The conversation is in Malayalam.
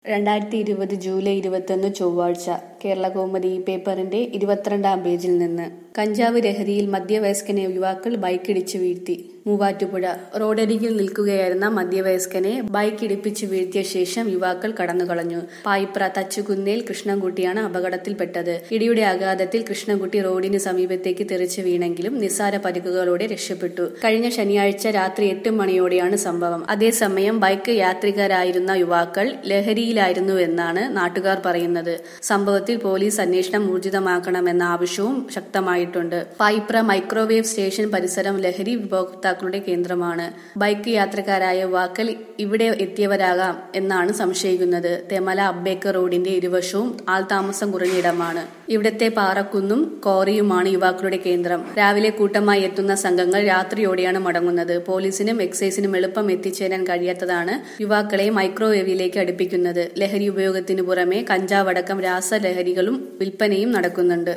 രണ്ടായിരത്തി ഇരുപത് ജൂലൈ ഇരുപത്തൊന്ന് ചൊവ്വാഴ്ച കേരളകൗമുദി ഈ പേപ്പറിന്റെ ഇരുപത്തിരണ്ടാം പേജിൽ നിന്ന് കഞ്ചാവ് ലഹരിയിൽ മധ്യവയസ്കനെ യുവാക്കൾ ബൈക്കിടിച്ച് വീഴ്ത്തി മൂവാറ്റുപുഴ റോഡരികിൽ നിൽക്കുകയായിരുന്ന മധ്യവയസ്കനെ ബൈക്ക് ഇടിപ്പിച്ച് വീഴ്ത്തിയ ശേഷം യുവാക്കൾ കടന്നുകളഞ്ഞു പായിപ്ര തച്ചുകുന്നേൽ കൃഷ്ണൻകുട്ടിയാണ് അപകടത്തിൽപ്പെട്ടത് ഇടിയുടെ ആഘാതത്തിൽ കൃഷ്ണൻകുട്ടി റോഡിന് സമീപത്തേക്ക് തെറിച്ച് വീണെങ്കിലും നിസ്സാര പരിക്കുകളോടെ രക്ഷപ്പെട്ടു കഴിഞ്ഞ ശനിയാഴ്ച രാത്രി എട്ട് മണിയോടെയാണ് സംഭവം അതേസമയം ബൈക്ക് യാത്രികരായിരുന്ന യുവാക്കൾ ലഹരിയിലായിരുന്നുവെന്നാണ് നാട്ടുകാർ പറയുന്നത് സംഭവത്തിൽ പോലീസ് അന്വേഷണം ഊർജിതമാക്കണമെന്ന ആവശ്യവും ശക്തമായിട്ടുണ്ട് പായിപ്ര മൈക്രോവേവ് സ്റ്റേഷൻ പരിസരം ലഹരി ഉപഭോക്താക്കളുടെ കേന്ദ്രമാണ് ബൈക്ക് യാത്രക്കാരായ യുവാക്കൾ ഇവിടെ എത്തിയവരാകാം എന്നാണ് സംശയിക്കുന്നത് തെമല അബ്ബേക്കർ റോഡിന്റെ ഇരുവശവും ആൾതാമസം കുറഞ്ഞ ഇടമാണ് ഇവിടത്തെ പാറക്കുന്നും കോറിയുമാണ് യുവാക്കളുടെ കേന്ദ്രം രാവിലെ കൂട്ടമായി എത്തുന്ന സംഘങ്ങൾ രാത്രിയോടെയാണ് മടങ്ങുന്നത് പോലീസിനും എക്സൈസിനും എളുപ്പം എത്തിച്ചേരാൻ കഴിയാത്തതാണ് യുവാക്കളെ മൈക്രോവേവിലേക്ക് അടുപ്പിക്കുന്നത് ലഹരി ഉപയോഗത്തിനു പുറമെ കഞ്ചാവടക്കം രാസലഹരികളും വിൽപ്പനയും നടക്കുന്നുണ്ട്